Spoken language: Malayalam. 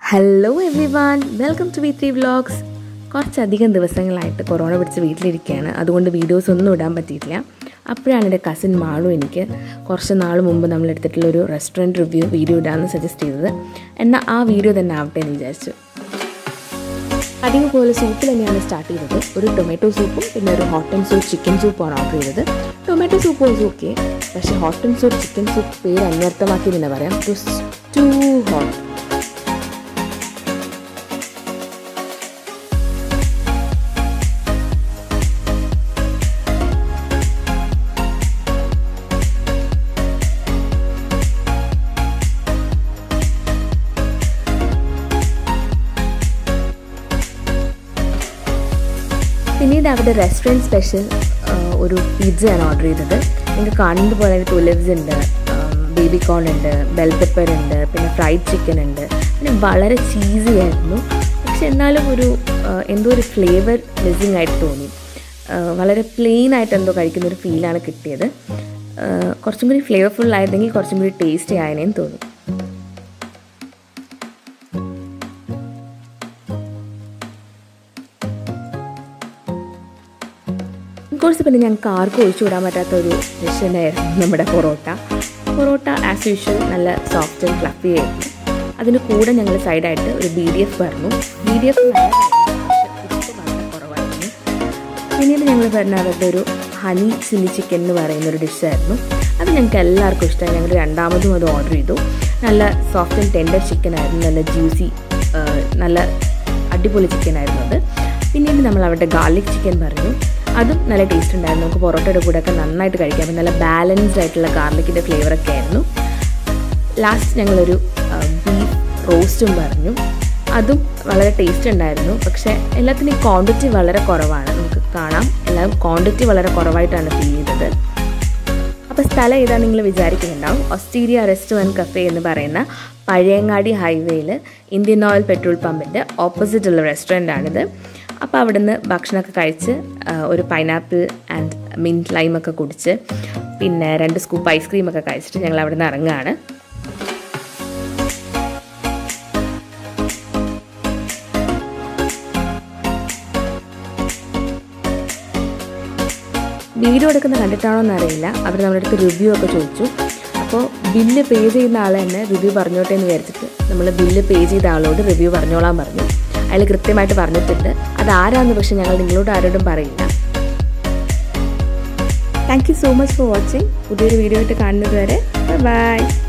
hello every one welcome to V three vlogs കുറച്ചധികം ദിവസങ്ങളായിട്ട് കൊറോണ പിടിച്ച് വീട്ടിലിരിക്കുകയാണ് അതുകൊണ്ട് വീഡിയോസ് ഒന്നും ഇടാൻ പറ്റിയിട്ടില്ല അപ്പോഴാണ് എൻ്റെ കസിൻ മാളു എനിക്ക് കുറച്ച് നാൾ മുമ്പ് നമ്മൾ എടുത്തിട്ടുള്ള ഒരു റെസ്റ്റോറൻറ്റ് റിവ്യൂ വീഡിയോ ഇടാമെന്ന് സജസ്റ്റ് ചെയ്തത് എന്നാൽ ആ വീഡിയോ തന്നെ ആവട്ടെ എന്ന് വിചാരിച്ചു അധികം പോലെ സൂപ്പിൽ തന്നെയാണ് സ്റ്റാർട്ട് ചെയ്തത് ഒരു ടൊമാറ്റോ സൂപ്പും പിന്നെ ഒരു ഹോട്ട് ആൻഡ് സൂപ്പ് ചിക്കൻ സൂപ്പാണ് ഓർഡർ ചെയ്തത് ടൊമാറ്റോ സൂപ്പ് വാസ് ഓക്കെ പക്ഷേ hot and soup chicken soup പേര് അന്വർത്ഥമാക്കി തന്നെ പറയാം ഇറ്റ് വാസ് ടു ഹോട്ട് പിന്നീട് അവിടെ റെസ്റ്റോറൻറ്റ് സ്പെഷ്യൽ ഒരു പിസ്സയാണ് ഓർഡർ ചെയ്തത് നിങ്ങൾക്ക് കാണുന്നത് പോലെ അതിൽ ഒലിവ്സ് ഉണ്ട് ബേബി കോൺ ഉണ്ട് ബെൽ പെപ്പർ ഉണ്ട് പിന്നെ ഫ്രൈഡ് ചിക്കൻ ഉണ്ട് പിന്നെ വളരെ ചീസി ആയിരുന്നു പക്ഷെ എന്നാലും ഒരു എന്തോ ഒരു ഫ്ലേവർ മിസ്സിങ് ആയിട്ട് തോന്നി വളരെ പ്ലെയിൻ ആയിട്ട് എന്തോ കഴിക്കുന്ന ഒരു ഫീലാണ് കിട്ടിയത് കുറച്ചും കൂടി ഫ്ലേവർഫുൾ ആയിരുന്നെങ്കിൽ കുറച്ചും കൂടി ടേസ്റ്റി ആയതിനേന്ന് തോന്നി കോഴ്സ് പിന്നെ ഞങ്ങൾക്ക് ആർക്കും ഒഴിച്ചു വിടാൻ പറ്റാത്ത ഒരു ഡിഷ് തന്നെയായിരുന്നു നമ്മുടെ പൊറോട്ട പൊറോട്ട ആസ് യൂഷ്വൽ നല്ല സോഫ്റ്റ് ആൻഡ് ഫ്ലഫി ആയിരുന്നു അതിന് കൂടെ ഞങ്ങൾ സൈഡായിട്ട് ഒരു ബി ഡി എഫ് പറഞ്ഞു ബി ഡി എഫ് വളരെ കുറവായിരുന്നു പിന്നീട് ഞങ്ങൾ പറഞ്ഞ അവരുടെ ഒരു ഹണി ചില്ലി ചിക്കൻ എന്ന് പറയുന്ന ഒരു ഡിഷായിരുന്നു അത് ഞങ്ങൾക്ക് എല്ലാവർക്കും ഇഷ്ടമായി ഞങ്ങൾ രണ്ടാമതും അത് ഓർഡർ ചെയ്തു നല്ല സോഫ്റ്റ് ആൻഡ് ടെൻഡർ ചിക്കൻ ആയിരുന്നു നല്ല ജ്യൂസി നല്ല അടിപൊളി ചിക്കൻ ആയിരുന്നു അത് പിന്നീട് നമ്മൾ അവരുടെ ഗാർലിക് ചിക്കൻ പറഞ്ഞു അതും നല്ല ടേസ്റ്റ് ഉണ്ടായിരുന്നു നമുക്ക് പൊറോട്ടയുടെ കൂടെ ഒക്കെ നന്നായിട്ട് കഴിക്കാം നല്ല ബാലൻസ്ഡ് ആയിട്ടുള്ള ഗാർലിക്കിൻ്റെ ഫ്ലേവറൊക്കെ ആയിരുന്നു ലാസ്റ്റ് ഞങ്ങളൊരു ബീഫ് റോസ്റ്റും പറഞ്ഞു അതും വളരെ ടേസ്റ്റ് ഉണ്ടായിരുന്നു പക്ഷേ എല്ലാത്തിനും ക്വാണ്ടിറ്റി വളരെ കുറവാണ് നമുക്ക് കാണാം എല്ലാം ക്വാണ്ടിറ്റി വളരെ കുറവായിട്ടാണ് ഫീൽ ചെയ്തത് അപ്പോൾ സ്ഥലം ഏതാ നിങ്ങൾ വിചാരിക്കുന്നുണ്ടാവും ഓസ്റ്റീരിയ റെസ്റ്റോറൻറ്റ് കഫേ എന്ന് പറയുന്ന പഴയങ്ങാടി ഹൈവേയിൽ ഇന്ത്യൻ ഓയിൽ പെട്രോൾ പമ്പിൻ്റെ ഓപ്പോസിറ്റുള്ള റെസ്റ്റോറൻ്റ് ആണിത് അപ്പോൾ അവിടുന്ന് ഭക്ഷണമൊക്കെ കഴിച്ച് ഒരു പൈനാപ്പിൾ ആൻഡ് മിൻറ്റ് ലൈമൊക്കെ കുടിച്ച് പിന്നെ രണ്ട് സ്കൂപ്പ് ഐസ്ക്രീമൊക്കെ കഴിച്ചിട്ട് ഞങ്ങൾ അവിടുന്ന് ഇറങ്ങുകയാണ് വീഡിയോ എടുക്കുന്ന കണ്ടിട്ടാണോ എന്നറിയില്ല അവർ നമ്മുടെ അടുത്ത് റിവ്യൂ ഒക്കെ ചോദിച്ചു അപ്പോൾ ബില്ല് പേ ചെയ്യുന്ന ആൾ തന്നെ റിവ്യൂ പറഞ്ഞോട്ടെ എന്ന് വിചാരിച്ചിട്ട് നമ്മൾ ബില്ല് പേ ചെയ്ത ആളോട് റിവ്യൂ പറഞ്ഞോളാൻ പറഞ്ഞു അയാൾ കൃത്യമായിട്ട് പറഞ്ഞിട്ടുണ്ട് അത് ആരാന്ന് പക്ഷെ ഞങ്ങൾ നിങ്ങളോട് ആരോടും പറയില്ല thank you so much for watching പുതിയൊരു വീഡിയോ ആയിട്ട് കാണുന്നത് വരെ ബൈ